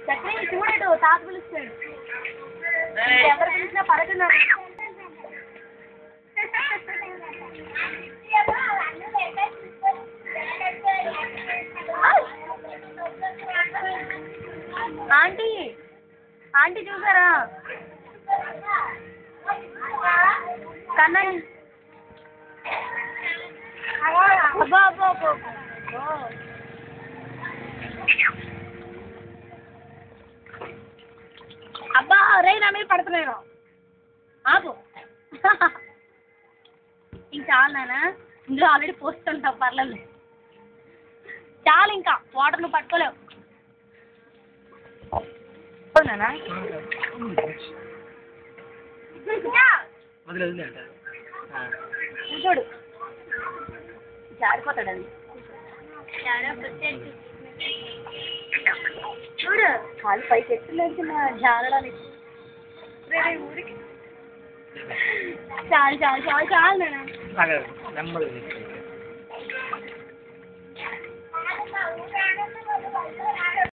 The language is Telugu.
చక్రి చూడడు తాత పిలుస్తాడు ఎవరు పిలిచినా పడుతున్నాడు ఆంటీ ఆంటీ చూసారా కన్నయ్య అబ్బా అబ్బా అబ్బా అబ్బా. అబ్బా రే నా మీద పడుతున్నాను ఆపు ఇంక చాలు నాన్న ఇందులో ఆల్రెడీ పోస్తుంటావు పర్లేదు చాలు ఇంకా వాటర్ నువ్వు పట్టుకోలేవు నాన్న వదిలే వదిలే అంట చూడు జారిపోతాడు అది చూడు కాలు పైకి ఎత్తులేదు జారడానికి రే, రే, ఊరికి చాలు చాలు చాలు చాలు నాన్న నెమ్మదిగా తీసుకెళ్ళి